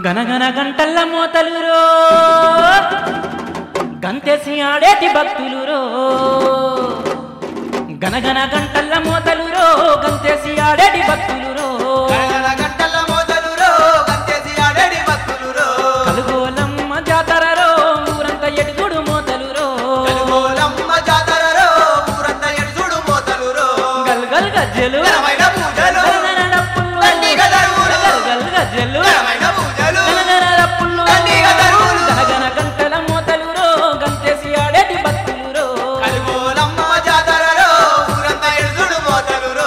గనగన గంటల్ల మోతలురో గంతేసి ఆడేటి భక్తులురో గనగన గంటల్ల మోతలురో గంతేసి ఆడేటి భక్తులురో గణగణ గంటల మోతలురో, గంతేసి ఆడేడి భక్తులురో. కలుగోలమ్మ జాతరరో ఊరంతా ఎడుగుడు మోతలురో తెలుగోలమ్మ జాతరలో, ఊరంతా ఎడుసుడు మోతలురో. గల్ గల్ గజ్జెలు ఘనమైన పూజలు, గనగన డప్పులు దండిగ దరువులు. గల్ గల్ గజ్జెలు ఘనమైన పూజలు, గనగన డప్పులు దండిగ దరువులు. గనగన గంటల మోతలురో గంతేసి ఆడేటి భక్తులురో తెలుగోలమ్మ జాతరలో, ఊరంతా ఎడుసుడు మోతలురో.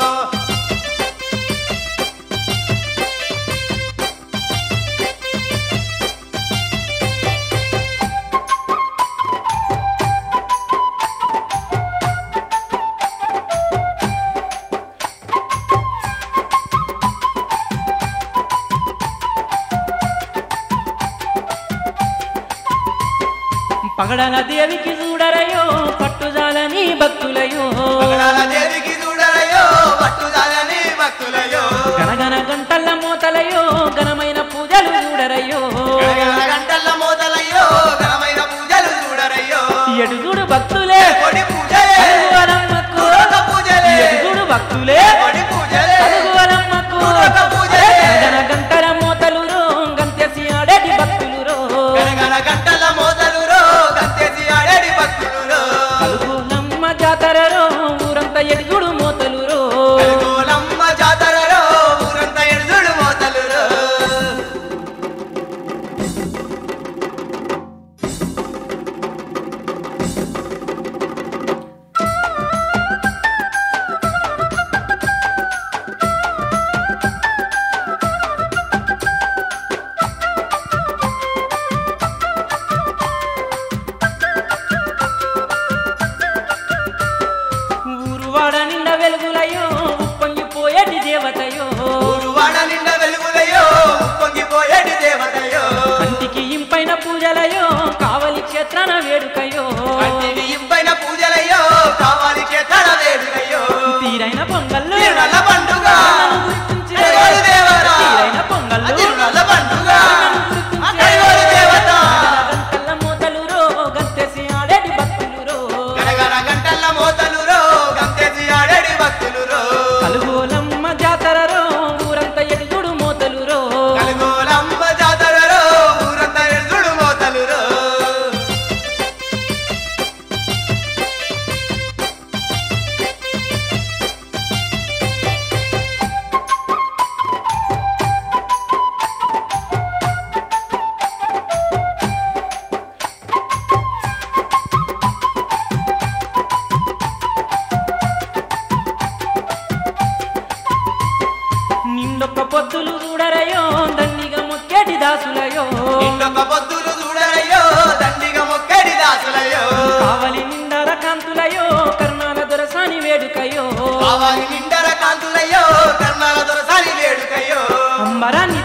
పగడల దేవికి చూడరయో పట్టుజాలని భక్తులయో పగడాల దేవికి చూడరయో, పట్టుదలని భక్తులయో. గనగన గంటల్ల మోతలయో ఘనమైన పూజలు చూడరయ్యో గణగణ గంటల మోతలయ్యో, ఘనమైన పూజలు చూడరయ్యో. ఎడుగుడు భక్తులే కొడి పూజలే, అలుగువరమ్మకు పూరక పూజలే. ఎడుగుడు భక్తులే కొడి పూజలే, అలుగువరమ్మకు పూరక పూజలే. గనగన గంటల మోతలురో గంతేసి ఆడేటి భక్తులురో గణగణ గంటల మోతలురో, గంతేసి ఆడేడి భక్తులురో. అలుగులమ్మ జాతరరో ఊరంతా ఎడుగుడు మోతలురో తెలుగోలమ్మ జాతరలో, ఊరంతా ఎడుసుడు మోతలురో. ఊరువాడ నిండా వెలుగులయో ఉప్పొంగిపోయేటి దేవతయో ఊరువాడ నిండా వెలుగులయో, ఉప్పొంగిపోయేటి దేవతయో. కంటికి ఇంపైన పూజలయో కావలి క్షేత్రాన వేడుకయో కంటికి ఇంపైన పూజలయ్యో, కావాలి క్షేత్రాల వేడుకయ్యో. తీరైన పొంగళ్ళు తిరునల్ల పండుగ, నన్ను గుర్తించే అడిగోలు దేవత. తీరైన పొంగళ్ళు తిరునల్ల పండుగ, నన్ను గుర్తించే అడిగోలు దేవత. గంటల్ల మోతలురో గంతేసి ఆడేటి భక్తులురో గణగణ గంటల మోతలురో, గంతేసి ఆడేడి భక్తులురో. కలుగోలమ్మ జాతరరో ఊరంతా ఎడుగుడు మోతలురో కలుగోలమ్మ జాతరలో, ఊరంతా ఎడుసుడు మోతలురో. నిండొక్క పొద్దులు చూడరయో దండిగా మొక్కేటి దాసులయో నిండొక పొద్దులు చూడరయ్యో, దండిగా మొక్కడి దాసులయ్యో. కావలి నిండర కాంతులయో కర్ణాల దొరసాని వేడుకయో కావాలి నిండర కాంతులయ్యో, కర్ణాల దొరసాని వేడుకయ్యో. అంబరాన్ని